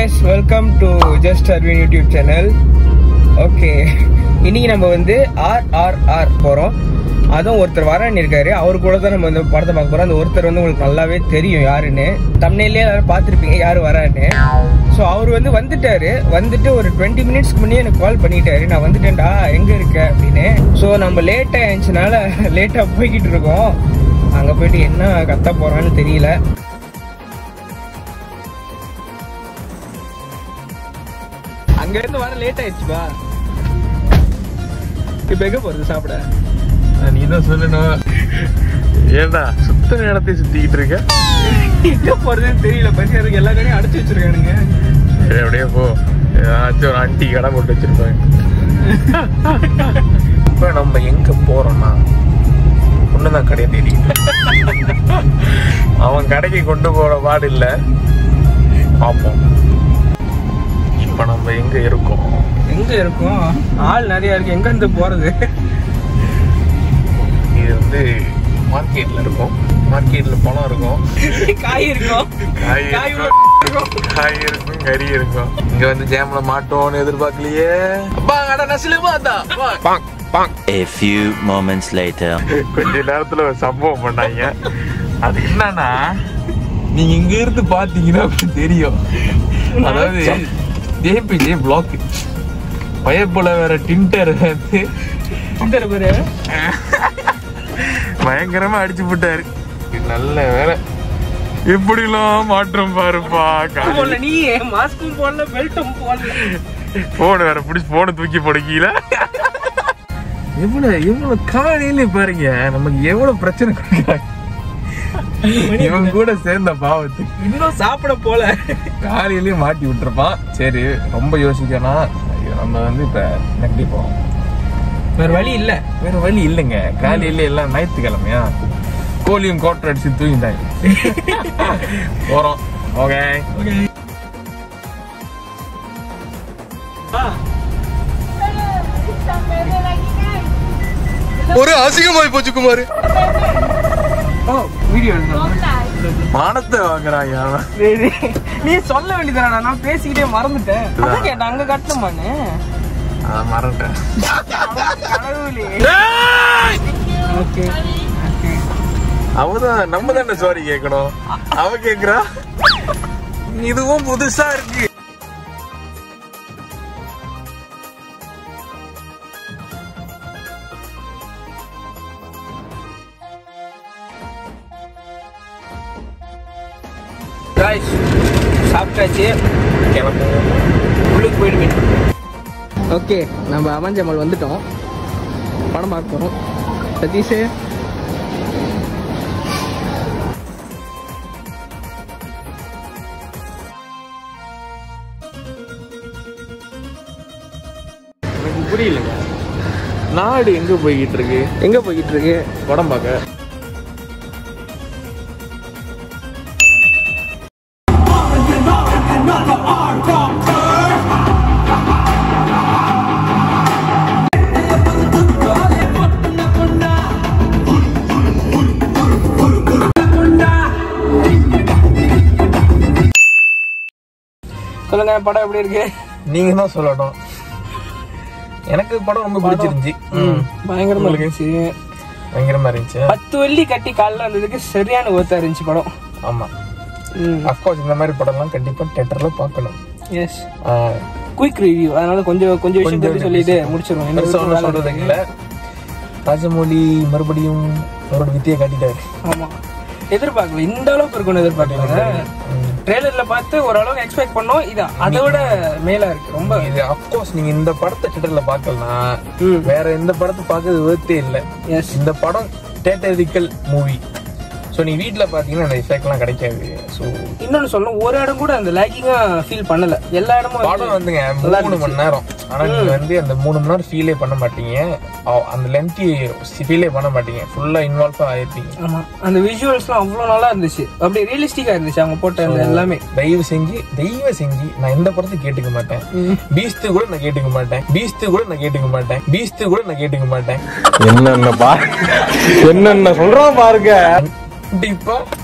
Guys welcome to just Arvin YouTube channel okay இன்னைக்கு நம்ம வந்து ஆர் ஆர் ஆர் போகிறோம் அதுவும் ஒருத்தர் வரேன்னு இருக்காரு அவரு கூட தான் நம்ம இந்த படத்தை பார்க்க போறோம் அந்த ஒருத்தர் வந்து உங்களுக்கு நல்லாவே தெரியும் யாருன்னு தமிழ்லேயே எல்லாரும் பார்த்துருப்பீங்க யாரு வரான்னு ஸோ அவர் வந்து வந்துட்டாரு வந்துட்டு ஒரு டுவெண்ட்டி மினிட்ஸ்க்கு முன்னே எனக்கு கால் பண்ணிட்டாரு நான் வந்துட்டேன்டா எங்க இருக்க அப்படின்னு ஸோ நம்ம லேட் ஆயிடுச்சுனால லேட்டாக போய்கிட்டு இருக்கோம் அங்கே போயிட்டு என்ன கத்த போறான்னு தெரியல அங்க இருந்து வர லேட் ஆயிடுச்சுப்பா இப்ப எங்க போறது சாப்பிட நீ தான் சொல்லணும் ஏண்டா சுத்த இடத்தை சுத்திக்கிட்டு இருக்க எங்க போறதுன்னு தெரியல பசி அதுக்கு எல்லா கடையும் அடைச்சு வச்சிருக்கானுங்க சரி அப்படியே போ ஏதாச்சும் ஒரு ஆண்டி கடை போட்டு வச்சிருப்பாங்க இப்ப நம்ம எங்க போறோம்னா ஒண்ணுதான் கடையை தேடிக்கிட்டு அவன் கடைக்கு கொண்டு போற பாடு இல்ல பார்ப்போம் இப்ப நம்ம எங்க இருக்கோம் எங்க இருக்கும் ஆள் நிறைய இருக்கு எங்க இருந்து போறது இது வந்து மார்க்கெட்ல இருக்கும் மார்க்கெட்ல பழம் இருக்கும் காய் இருக்கும் காய் காய் இருக்கும். இருக்கும் காய் இருக்கும் கறி இருக்கும் இங்க வந்து ஜாம்ல மாட்டோம்னு எதிர்பார்க்கலையே அப்பா கடை நசிலு பார்த்தா A few moments later. கொஞ்ச நேரத்துல ஒரு சம்பவம் பண்ணாங்க அது என்னன்னா நீங்க இங்க இருந்து பாத்தீங்கன்னா அப்படி தெரியும் அதாவது ஜேபிஜே பிளாக் பயப்புல வேற டிண்டர் வந்து இந்த பாரு பயங்கரமா அடிச்சு போட்டாரு நல்ல வேலை எப்படிலாம் மாற்றம் பாருப்பா போடல நீ மாஸ்க்கும் போடல பெல்ட்டும் போடல போன் வேற பிடிச்சி போனை தூக்கி போடுக்கீல எவ்வளவு எவ்வளவு காலையில பாருங்க நமக்கு எவ்வளவு பிரச்சனை கொடுக்குறாங்க இவன் கூட சேர்ந்த பாவத்துக்கு இன்னும் சாப்பிட போல காலையிலயே மாட்டி விட்டுருப்பான் சரி ரொம்ப யோசிக்கணும் ஐயோ, நம்ம வந்து இப்ப நெகட்டிவ் போவோம் வேற வழி இல்ல வேற வழி இல்லைங்க காலையில எல்லாம் ஞாயிற்றுக்கிழமையா கோழியும் கோட்டை அடிச்சு தூங்கிட்டாங்க போறோம் ஓகே ஒரு அசிங்கமாய் போச்சு குமார் ஓ வீடியோ எடுக்கணும் மானத்தை வாங்குறாங்க அவன். நீ சொல்ல வேண்டியதானே நான் பேசிக்கிட்டே மறந்துட்டேன் அதான் கேட்டேன் அங்க கட்டணுமான்னு அதான் மறந்துட்டேன் கடவுளே ஓகே அவதான் நம்ம தானே சாரி கேட்கணும் அவ கேக்குறா இதுவும் புதுசா இருக்கு காய்ஸ் சாப்பிட்டாச்சு கிளம்புவோம் உள்ளுக்கு போயிடுமே ஓகே நம்ம அமஞ்சமல் வந்துட்டோம் படம் பார்க்க போகிறோம் சதீஷ் எனக்கு புரியலங்க நாடு எங்க போய்கிட்டு இருக்கு எங்கே போய்கிட்டு இருக்கு படம் பார்க்க சொல்லுங்க படம் எப்படி இருக்கு நீங்க தான் சொல்லணும் எனக்கு படம் ரொம்ப பிடிச்சிருந்துச்சு ம். பயங்கரமா இருந்துச்சு பயங்கரமா இருந்துச்சு பத்து வெள்ளி கட்டி காலில் வந்ததுக்கு சரியான ஒருத்தா இருந்துச்சு படம் ஆமா ம் அப்கோர்ஸ் இந்த மாதிரி படம்லாம் கண்டிப்பா தியேட்டர்ல பார்க்கணும் எஸ் ஆஹ், குயிக் ரிவ்யூ அதனால கொஞ்சம் கொஞ்சம் விஷயம் கொஞ்சம் தெரிஞ்சு சொல்லிட்டு முடிச்சிருவோம் என்ன பெருசா ஒண்ணும் வேலை சொல்றது இருக்கு. இல்ல ராஜமௌழி மறுபடியும் அவரோட வித்தியை காட்டிட்டாரு ஆமா எதிர்பார்க்கல இந்த அளவுக்கு இருக்கும்னு எதிர்பார்க்கல ட்ரெய்லர்ல பார்த்து ஓரளவுக்கு எக்ஸ்பெக்ட் பண்ணோம் இது அதை விட மேலா இருக்கு ரொம்ப இது அப்கோர்ஸ் நீங்க இந்த படத்தை தியேட்டர்ல பார்க்கலாம் ம். வேற எந்த படத்தை பார்க்கறது வேர்த்தே இல்ல எஸ் இந்த படம் தேட்டரிக்கல் மூவி ஸோ நீ வீட்டில் பார்த்தீங்கன்னா அந்த எஃபெக்ட்லாம் கிடைக்காது ஸோ இன்னொன்னு சொல்லணும் ஒரு இடம் கூட அந்த லேக்கிங்கா ஃபீல் பண்ணல எல்லா இடமும் வந்து- படம் வந்துங்க நல்லா மூணு மணி நேரம் ஆனா நீங்க வந்து அந்த மூணு மணி நேரம் ஃபீலே பண்ண மாட்டீங்க அ- அந்த லென்த்தி ஃபீலே பண்ண மாட்டீங்க ஃபுல்லா இன்வால்வ் ஆயிருப்பீங்க ஆமா அந்த விஷுவல்ஸ்லாம் அவ்வளவு நல்லா இருந்துச்சு அப்படியே ரியலிஸ்டிக்கா இருந்துச்சு அவங்க போட்ட அந்த எல்லாமே தயவு செஞ்சு தயவு செஞ்சு நான் இந்த படத்தை கேட்டுக்க மாட்டேன் பீஸ்து கூட நான் கேட்டுக்க மாட்டேன் பீஸ்து கூட நான் கேட்டுக்க மாட்டேன் பீஸ்து கூட நான் கேட்டுக்க மாட்டேன் என்னென்ன பா என்னென்ன சொல்றான் பாருங்க கண்டிப்பா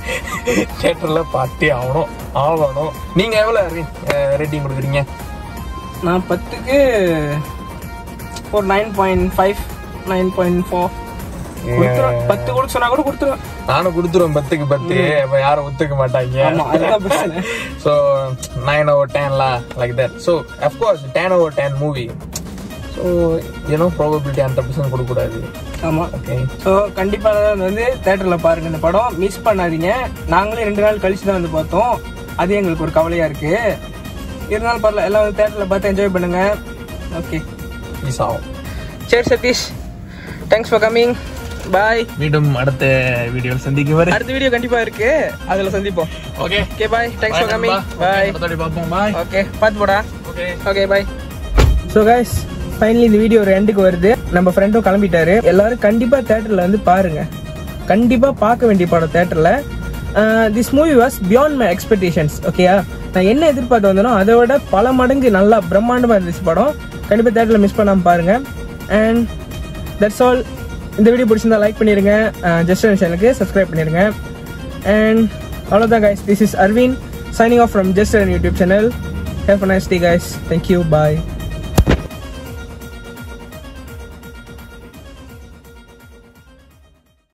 தியேட்டர்ல பார்த்தே ஆகணும் ஆகணும் நீங்க எவ்வளவு ரேட்டிங் கொடுக்குறீங்க நான் பத்துக்கு ஒரு nine point five nine point four கொடுத்துருவேன் பத்து கொடுக்க சொன்னா கூட கொடுத்துருவேன் நானும் கொடுத்துருவேன் பத்துக்கு பத்து இப்ப யாரும் ஒத்துக்க மாட்டாங்க ஆமா அதுதான் பிரச்சனை ஸோ நைன் ஓவர் டென்ல like that so of course ten over ten movie so ஏன்னோ ப்ராபபிலிட்டி ஹண்ட்ரட் பர்சன்ட் கொடுக்கக்கூடாது ஆமா ஓகே ஸோ கண்டிப்பாக வந்து தேட்டர்ல பாருங்க இந்த படம் மிஸ் பண்ணாதீங்க நாங்களே ரெண்டு நாள் கழிச்சு தான் வந்து பார்த்தோம் அது எங்களுக்கு ஒரு கவலையா இருக்கு இருந்தாலும் பரவாயில்ல எல்லாம் வந்து தேட்டர்ல பார்த்து என்ஜாய் பண்ணுங்க ஓகே பீஸ் ஆகும் சரி Sathish thanks for coming bye மீண்டும் அடுத்த வீடியோவில் சந்திக்கும் வரை அடுத்த வீடியோ கண்டிப்பா இருக்கு அதுல சந்திப்போம் okay okay bye thanks for coming bye பார்ப்போம் பாய் ஓகே பார்த்து போடா okay okay bye so guys finally இந்த வீடியோ ஒரு எண்டுக்கு வருது நம்ம ஃப்ரெண்டும் கிளம்பிட்டாரு எல்லாரும் கண்டிப்பா தேட்டர்ல வந்து பாருங்க கண்டிப்பா பார்க்க வேண்டிய படம் தேட்டர்ல this movie was beyond my expectations ஓகேயா நான் என்ன எதிர்பார்த்து வந்தனோ அதை விட பல மடங்கு நல்லா பிரம்மாண்டமா இருந்துச்சு படம் கண்டிப்பா தேட்டர்ல மிஸ் பண்ணாம பாருங்க அண்ட் தட்ஸ் ஆல் இந்த வீடியோ பிடிச்சிருந்தா லைக் பண்ணிருங்க ஜஸ்ட் சேனலுக்கு சப்ஸ்கிரைப் பண்ணிருங்க அண்ட் அவ்வளோதான் guys this is Aravind signing off from just YouTube channel have a nice day guys thank you bye